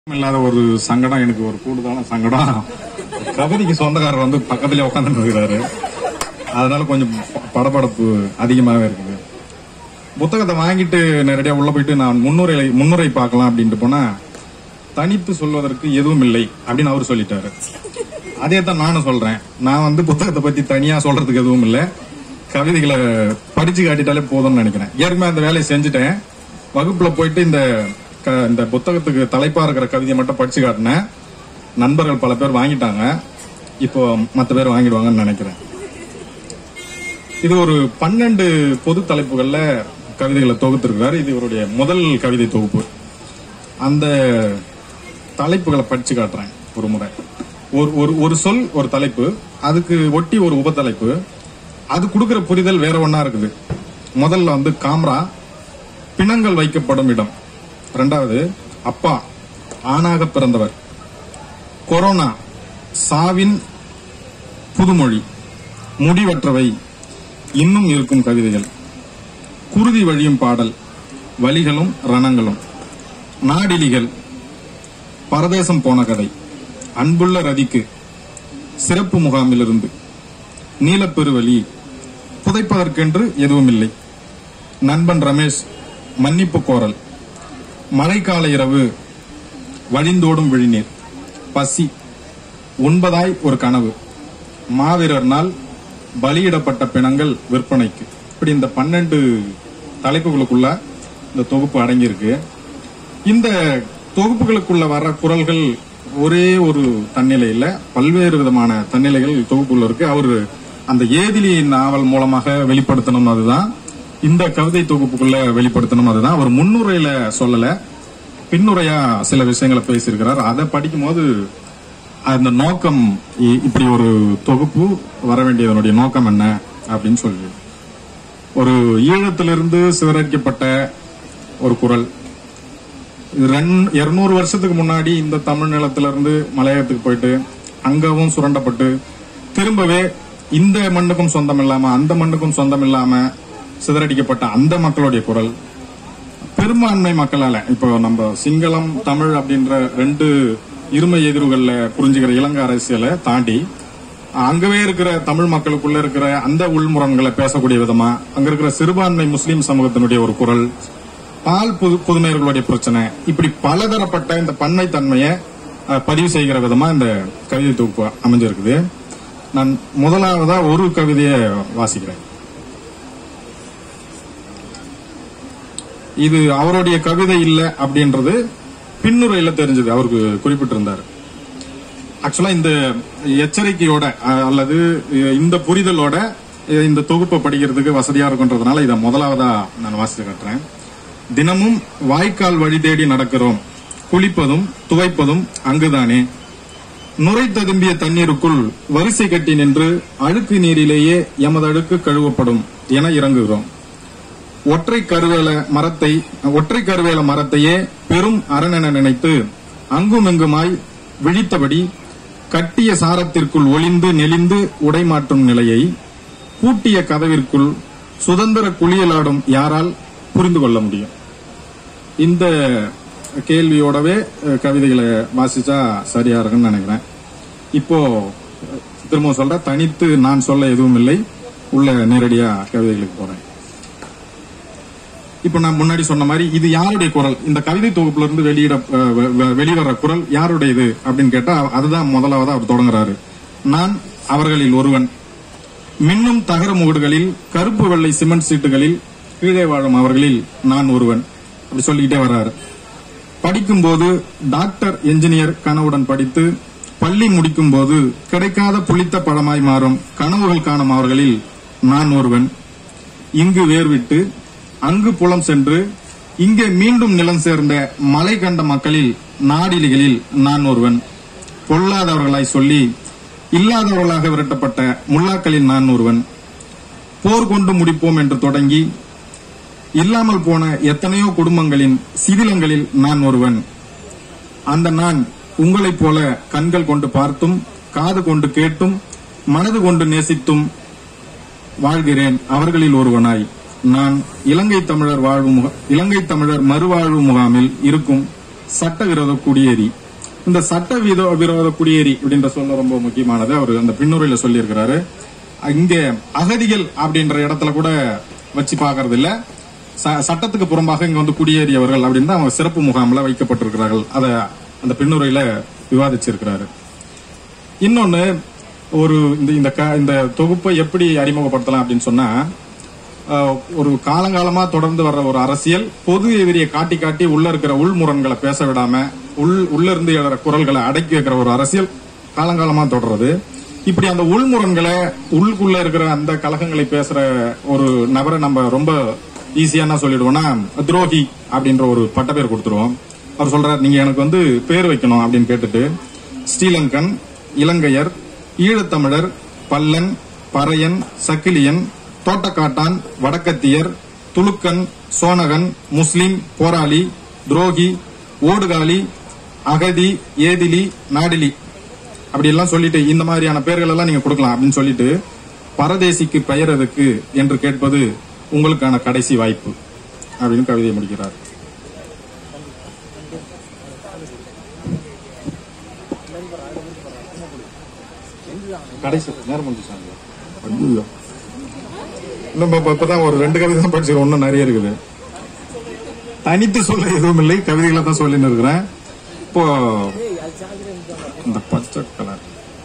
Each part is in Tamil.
இல்லாத ஒரு சங்கடம் எனக்கு ஒரு கூடுதலான சங்கடம் கவிதைக்கு சொந்தக்காரர் வந்து பக்கத்துல உட்காந்துட்டு இருக்கிறாரு அதனால கொஞ்சம் ப- படபடப்பு அதிகமாகவே இருக்குது புத்தகத்தை வாங்கிட்டு நேரடியா உள்ள போயிட்டு நான் முன்னுரை முன்னுரை பார்க்கலாம் அப்படின்ட்டு போனா தனித்து சொல்வதற்கு எதுவும் இல்லை அப்படின்னு அவர் சொல்லிட்டாரு அதே தான் நானும் சொல்றேன் நான் வந்து புத்தகத்தை பத்தி தனியா சொல்றதுக்கு எதுவும் இல்லை கவிதைகளை படிச்சு காட்டிட்டாலே போதும்னு நினைக்கிறேன் ஏற்கனவே அந்த வேலையை செஞ்சுட்டேன் வகுப்புல போயிட்டு இந்த க- இந்த புத்தகத்துக்கு தலைப்பா இருக்கிற கவிதையை மட்டும் படிச்சு காட்டினேன் நண்பர்கள் பல பேர் வாங்கிட்டாங்க இப்போ மற்ற பேர் வாங்கிடுவாங்கன்னு நினைக்கிறேன் இது ஒரு பன்னெண்டு பொது தலைப்புகள்ல கவிதைகளை தொகுத்திருக்கிறார் இது இவருடைய முதல் கவிதை தொகுப்பு அந்த தலைப்புகளை படிச்சு காட்டுறேன் ஒரு முறை ஒரு ஒரு ஒரு சொல் ஒரு தலைப்பு அதுக்கு ஒட்டி ஒரு உபத்தலைப்பு அது கொடுக்கிற புரிதல் வேற ஒண்ணா இருக்குது முதல்ல வந்து காம்ரா பிணங்கள் வைக்கப்படும் இடம் ரெண்டாவது அப்பா ஆணாக பிறந்தவர் கொரோனா சாவின் புதுமொழி முடிவற்றவை இன்னும் இருக்கும் கவிதைகள் குருதி வழியும் பாடல் வலிகளும் ரணங்களும் நாடிலிகள் பரதேசம் போன கதை அன்புள்ள ரதிக்கு சிறப்பு முகாமிலிருந்து நீலப்பெருவழி புதைப்பதற்கென்று எதுவும் இல்லை நண்பன் ரமேஷ் மன்னிப்பு கோரல் மழைக்கால இரவு வழிந்தோடும் விழிநீர் பசி உண்பதாய் ஒரு கனவு மாவீரர் நாள் பலியிடப்பட்ட பிணங்கள் விற்பனைக்கு இப்படி இந்த பன்னெண்டு தலைப்புகளுக்குள்ள இந்த தொகுப்பு அடங்கியிருக்கு இந்த தொகுப்புகளுக்குள்ள வர குரல்கள் ஒரே ஒரு தன்னிலையில பல்வேறு விதமான தன்னிலைகள் தொகுப்புள்ள இருக்கு அவர் அந்த ஏதிலி நாவல் மூலமாக வெளிப்படுத்தணும் அதுதான் இந்த கவிதை தொகுப்புக்குள்ள வெளிப்படுத்தணும் அதுதான் அவர் முன்னுரையில சொல்லல பின்னுரையா சில விஷயங்களை பேசியிருக்கிறார் அதை படிக்கும்போது அந்த நோக்கம் இ- இப்படி ஒரு தொகுப்பு வர வேண்டியதனுடைய நோக்கம் என்ன அப்படின்னு சொல்லி ஒரு ஈழத்திலிருந்து சிதறடிக்கப்பட்ட ஒரு குரல் இருநூறு வருஷத்துக்கு முன்னாடி இந்த தமிழ் நிலத்திலிருந்து மலையகத்துக்கு போயிட்டு அங்கவும் சுரண்டப்பட்டு திரும்பவே இந்த மண்ணுக்கும் சொந்தம் இல்லாம அந்த மண்ணுக்கும் சொந்தம் இல்லாம சிதறடிக்கப்பட்ட அந்த மக்களுடைய குரல் பெரும்பான்மை மக்களால இப்போ நம்ம சிங்களம் தமிழ் அப்படின்ற ரெண்டு இருமை எதிர்வுகள்ல புரிஞ்சுக்கிற இலங்கை அரசியலை தாண்டி அங்கவே இருக்கிற தமிழ் மக்களுக்குள்ள இருக்கிற அந்த உள்முரண்களை பேசக்கூடிய விதமா அங்க இருக்கிற சிறுபான்மை முஸ்லிம் சமூகத்தினுடைய ஒரு குரல் பால் புது புதுமையர்களுடைய பிரச்சனை இப்படி பலதரப்பட்ட இந்த பன்மை தன்மையை அஹ், பதிவு செய்கிற விதமா இந்த கவிதை தொகுப்பு அமைஞ்சிருக்குது நான் முதலாவதா ஒரு கவிதையை வாசிக்கிறேன் இது அவருடைய கவிதை இல்ல அப்படின்றது பின்னுரையில தெரிஞ்சது அவருக்கு குறிப்பிட்டிருந்தார் ஆக்சுவலா இந்த எச்சரிக்கையோட அஹ், அல்லது அஹ், இந்த புரிதலோட அஹ், இந்த தொகுப்பை படிக்கிறதுக்கு வசதியா இருக்குன்றதுனால இதை முதலாவதா நான் வாசித்து காட்டுறேன் தினமும் வாய்க்கால் வழி தேடி நடக்கிறோம் குளிப்பதும் துவைப்பதும் அங்குதானே நுரை ததும்பிய தண்ணீருக்குள் வரிசை கட்டி நின்று அழுக்கு நீரிலேயே எமது அழுக்கு கழுவப்படும் என இறங்குகிறோம் ஒற்றை கருவேல மரத்தை ஒற்றை கருவேல மரத்தையே பெரும் அரணென நினைத்து அங்குமெங்குமாய் விழித்தபடி கட்டிய சாரத்திற்குள் ஒளிந்து நெளிந்து உடைமாற்றும் நிலையை பூட்டிய கதவிற்குள் சுதந்திர குளியலாடும் யாரால் புரிந்து கொள்ள முடியும் இந்த கேள்வியோடவே அஹ், கவிதைகளை வாசிச்சா சரியா இருக்குன்னு நினைக்கிறேன் இப்போ அஹ், திரும்ப சொல்ற தனித்து நான் சொல்ல எதுவும் இல்லை உள்ள நேரடியா கவிதைகளுக்கு போறேன் இப்ப நான் முன்னாடி சொன்ன மாதிரி இது யாருடைய குரல் இந்த கவிதை தொகுப்புல இருந்து வெளியிட அஹ், வெ- வெ- வெளிவர குரல் யாருடையது அப்படின்னு கேட்டா அதுதான் முதலாவதா அவர் தொடங்குறாரு நான் அவர்களில் ஒருவன் மின்னும் தகர முகடுகளில் கருப்பு வெள்ளை சிமெண்ட் சீட்டுகளில் கீழே வாழும் அவர்களில் நான் ஒருவன் அப்படி சொல்லிக்கிட்டே வர்றாரு படிக்கும்போது டாக்டர் என்ஜினியர் கனவுடன் படித்து பள்ளி முடிக்கும் போது கிடைக்காத புளித்த பழமாய் மாறும் கனவுகள் காணும் அவர்களில் நான் ஒருவன் இங்கு வேர்விட்டு அங்கு புலம் சென்று இங்கே மீண்டும் நிலம் சேர்ந்த மலை கண்ட மக்களில் நாடிலிகளில் நான் ஒருவன் பொல்லாதவர்களாய் சொல்லி இல்லாதவர்களாக விரட்டப்பட்ட முல்லாக்களில் நான் ஒருவன் போர் கொண்டு முடிப்போம் என்று தொடங்கி இல்லாமல் போன எத்தனையோ குடும்பங்களின் சிதிலங்களில் நான் ஒருவன் அந்த நான் உங்களைப் போல கண்கள் கொண்டு பார்த்தும் காது கொண்டு கேட்டும் மனது கொண்டு நேசித்தும் வாழ்கிறேன் அவர்களில் ஒருவனாய் நான் இலங்கை தமிழர் வாழ்வு முக இலங்கை தமிழர் மறுவாழ்வு முகாமில் இருக்கும் சட்டவிரோத குடியேறி இந்த சட்ட விரோ விரோத குடியேறி அப்படின்ற சொல்ல ரொம்ப முக்கியமானது அவர் அந்த பின்னுரையில சொல்லியிருக்கிறாரு இங்க அகதிகள் அப்படின்ற இடத்துல கூட வச்சு பாக்குறது இல்ல ச- சட்டத்துக்கு புறம்பாக இங்க வந்து குடியேறியவர்கள் அப்படின்னு தான் அவங்க சிறப்பு முகாம்ல வைக்கப்பட்டிருக்கிறார்கள் அத அந்த பின்னுரையில விவாதிச்சிருக்கிறாரு இன்னொன்னு ஒரு இந்த இந்த க- இந்த தொகுப்பை எப்படி அறிமுகப்படுத்தலாம் அப்படின்னு சொன்னா அஹ், ஒரு காலங்காலமா தொடர்ந்து வர்ற ஒரு அரசியல் பொது எதிரியை காட்டி காட்டி உள்ள இருக்கிற உள்முரண்களை பேச விடாம உள் உள்ள இருந்து எழுற குரல்களை அடக்கி வைக்கிற ஒரு அரசியல் காலங்காலமா தொடர்றது இப்படி அந்த உள்முரண்களை உள்ளுக்குள்ள இருக்கிற அந்த கலகங்களை பேசுற ஒரு நபரை நம்ம ரொம்ப ஈஸியா என்ன சொல்லிடுவோம்னா துரோகி அப்படின்ற ஒரு பட்டப்பேர் கொடுத்துருவோம் அவர் சொல்றாரு நீங்க எனக்கு வந்து பேர் வைக்கணும் அப்படின்னு கேட்டுட்டு ஸ்ரீலங்கன் இலங்கையர் ஈழத்தமிழர் பல்லன் பறையன் சக்கிலியன் தோட்டக்காட்டான் வடக்கத்தியர் துலுக்கன் சோனகன் முஸ்லிம் போராளி துரோகி ஓடுகாலி அகதி ஏதிலி நாடிலி அப்படி எல்லாம் சொல்லிட்டு இந்த மாதிரியான பெயர்கள் எல்லாம் நீங்க கொடுக்கலாம் அப்படின்னு சொல்லிட்டு பரதேசிக்கு பெயர் எதுக்கு என்று கேட்பது உங்களுக்கான கடைசி வாய்ப்பு அப்படின்னு கவிதையை முடிக்கிறார் கடைசி நேரம் முடிஞ்சுச்சாங்க ஐயோ நம்ம இப்ப- இப்பதான் ஒரு ரெண்டு கவிதை தான் படிச்சிருக்கோம் இன்னும் நிறைய இருக்குது தனித்து சொல்ல எதுவும் இல்லை கவிதைகளை தான் சொல்லின்னு இருக்கிறேன் இப்போ இந்த பச்சை கலர்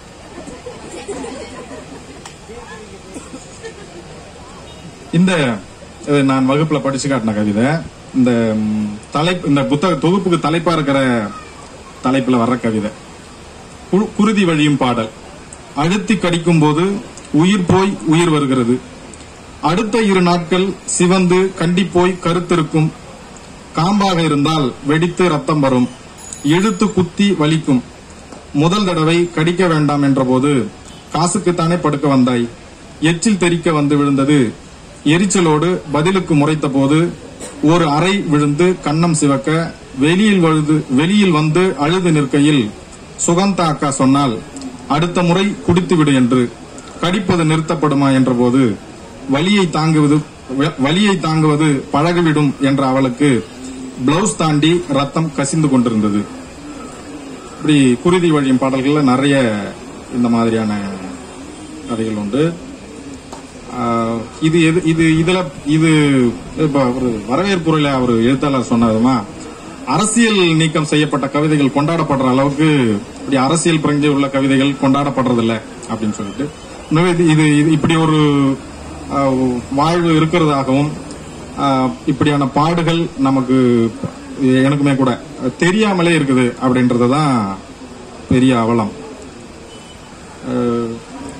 இந்த இது நான் வகுப்புல படிச்சு காட்டின கவிதை இந்த ம், தலைப்பு இந்த புத்தக தொகுப்புக்கு தலைப்பா இருக்கிற தலைப்புல வர்ற கவிதை கு- குருதி வழியும் பாடல் அழுத்தி கடிக்கும் போது உயிர் போய் உயிர் வருகிறது அடுத்த இரு நாட்கள் சிவந்து கண்டிப்போய் கருத்திருக்கும் காம்பாக இருந்தால் வெடித்து ரத்தம் வரும் இழுத்து குத்தி வலிக்கும் முதல் தடவை கடிக்க வேண்டாம் என்றபோது காசுக்குத்தானே படுக்க வந்தாய் எச்சில் தெறிக்க வந்து விழுந்தது எரிச்சலோடு பதிலுக்கு முறைத்த போது ஒரு அறை விழுந்து கன்னம் சிவக்க வெளியில் வழுது வெளியில் வந்து அழுது நிற்கையில் சுகந்தா அக்கா சொன்னால் அடுத்த முறை குடித்து விடு என்று கடிப்பது நிறுத்தப்படுமா என்றபோது வலியை தாங்குவது வலியை தாங்குவது பழகிவிடும் என்ற அவளுக்கு பிளவுஸ் தாண்டி ரத்தம் கசிந்து கொண்டிருந்தது இப்படி குருதி வழியும் பாடல்கள்ல நிறைய இந்த மாதிரியான கதைகள் உண்டு ஆஹ் இது எது இது இதுல இது இப்ப ஒரு வரவேற்புரையில அவர் எழுத்தாளர் சொன்னதுமா அரசியல் நீக்கம் செய்யப்பட்ட கவிதைகள் கொண்டாடப்படுற அளவுக்கு இப்படி அரசியல் பிரஞ்சு உள்ள கவிதைகள் கொண்டாடப்படுறதில்ல அப்படின்னு சொல்லிட்டு உண்மையாவே இது இது இது இப்படி ஒரு ஆஹ், வாழ்வு இருக்கிறதாகவும் ஆஹ், இப்படியான பாடுகள் நமக்கு எனக்குமே கூட தெரியாமலே இருக்குது அப்படின்றதுதான் பெரிய அவலம் ஆஹ்,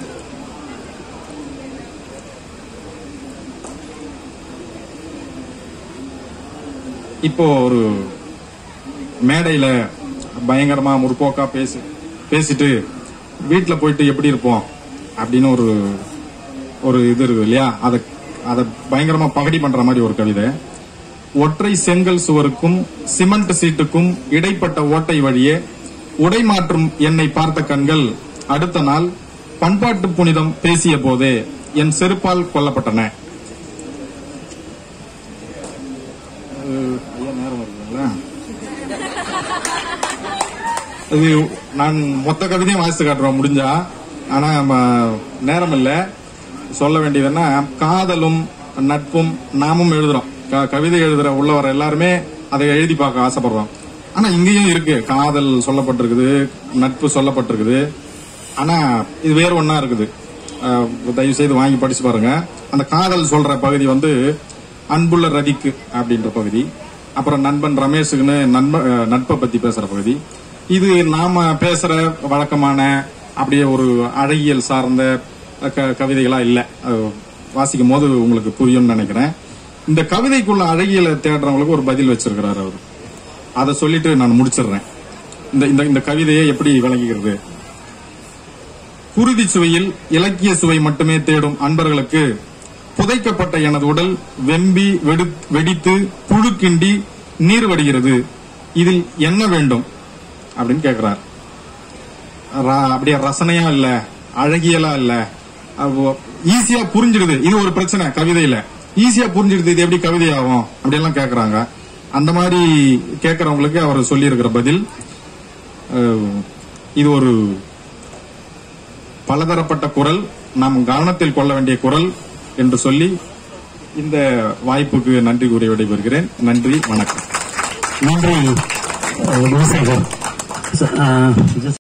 இப்போ ஒரு மேடையில பயங்கரமா முற்போக்கா பேசி பேசிட்டு வீட்டுல போயிட்டு எப்படி இருப்போம் அப்படின்னு ஒரு ஒரு இது இருக்கு இல்லையா அத அத பயங்கரமா பகடி பண்ற மாதிரி ஒரு கவிதை ஒற்றை செங்கல் சுவருக்கும் சிமெண்ட் சீட்டுக்கும் இடைப்பட்ட ஓட்டை வழியே உடை மாற்றும் என்னை பார்த்த கண்கள் அடுத்த நாள் பண்பாட்டு புனிதம் பேசிய போதே என் செருப்பால் கொல்லப்பட்டன அஹ், ஐயா, நேரம் இருக்குங்களா இது நான் மொத்த கவிதையும் வாசித்து காட்டுறோம் முடிஞ்சா ஆனா ம, நேரம் இல்ல சொல்ல வேண்டியதுன்னா காதலும் நட்பும் நாமும் எழுதுறோம் க- கவிதை எழுதுற உள்ளவர எல்லாருமே அதை எழுதி பார்க்க ஆசைப்படுறோம் ஆனா இங்கேயும் இருக்கு காதல் சொல்லப்பட்டிருக்குது நட்பு சொல்லப்பட்டிருக்குது ஆனா இது வேற ஒண்ணா இருக்குது அஹ், தயவு செய்து வாங்கி படிச்சு பாருங்க அந்த காதல் சொல்ற பகுதி வந்து அன்புள்ள ரதிக்கு அப்படின்ற பகுதி அப்புறம் நண்பன் ரமேஷுக்குன்னு நண்ப அஹ், நட்பை பத்தி பேசுற பகுதி இது நாம பேசுற வழக்கமான அப்படியே ஒரு அழகியல் சார்ந்த க- கவிதைகளா இல்ல அது வாசிக்கும் போது உங்களுக்கு புரியும்னு நினைக்கிறேன் இந்த கவிதைக்குள்ள அழகியலை தேடுறவங்களுக்கு ஒரு பதில் வச்சிருக்கிறாரு அவர் அதை சொல்லிட்டு நான் முடிச்சிடுறேன் இந்த இந்த இந்த கவிதையை எப்படி விளங்குகிறது குருதி சுவையில் இலக்கிய சுவை மட்டுமே தேடும் அன்பர்களுக்கு புதைக்கப்பட்ட எனது உடல் வெம்பி வெடு- வெடித்து புழுக்கிண்டி நீர் வடிகிறது இதில் என்ன வேண்டும் அப்படின்னு கேக்குறார் ர- அப்படியே ரசனையா இல்ல அழகியலா இல்ல ஈஸியா புரிஞ்சிடுது இது ஒரு பிரச்சனை கவிதையில ஈஸியா புரிஞ்சிடுது இது எப்படி கவிதை ஆகும் அப்படி எல்லாம் கேக்குறாங்க அந்த மாதிரி கேட்கறவங்களுக்கு அவர் சொல்லியிருக்கிற பதில் அஹ், இது ஒரு பலதரப்பட்ட குரல் நாம் கவனத்தில் கொள்ள வேண்டிய குரல் என்று சொல்லி இந்த வாய்ப்புக்கு நன்றி கூறி விடைபெறுகிறேன் நன்றி வணக்கம் நன்றி அஹ், குணசேகர் ச- அஹ்,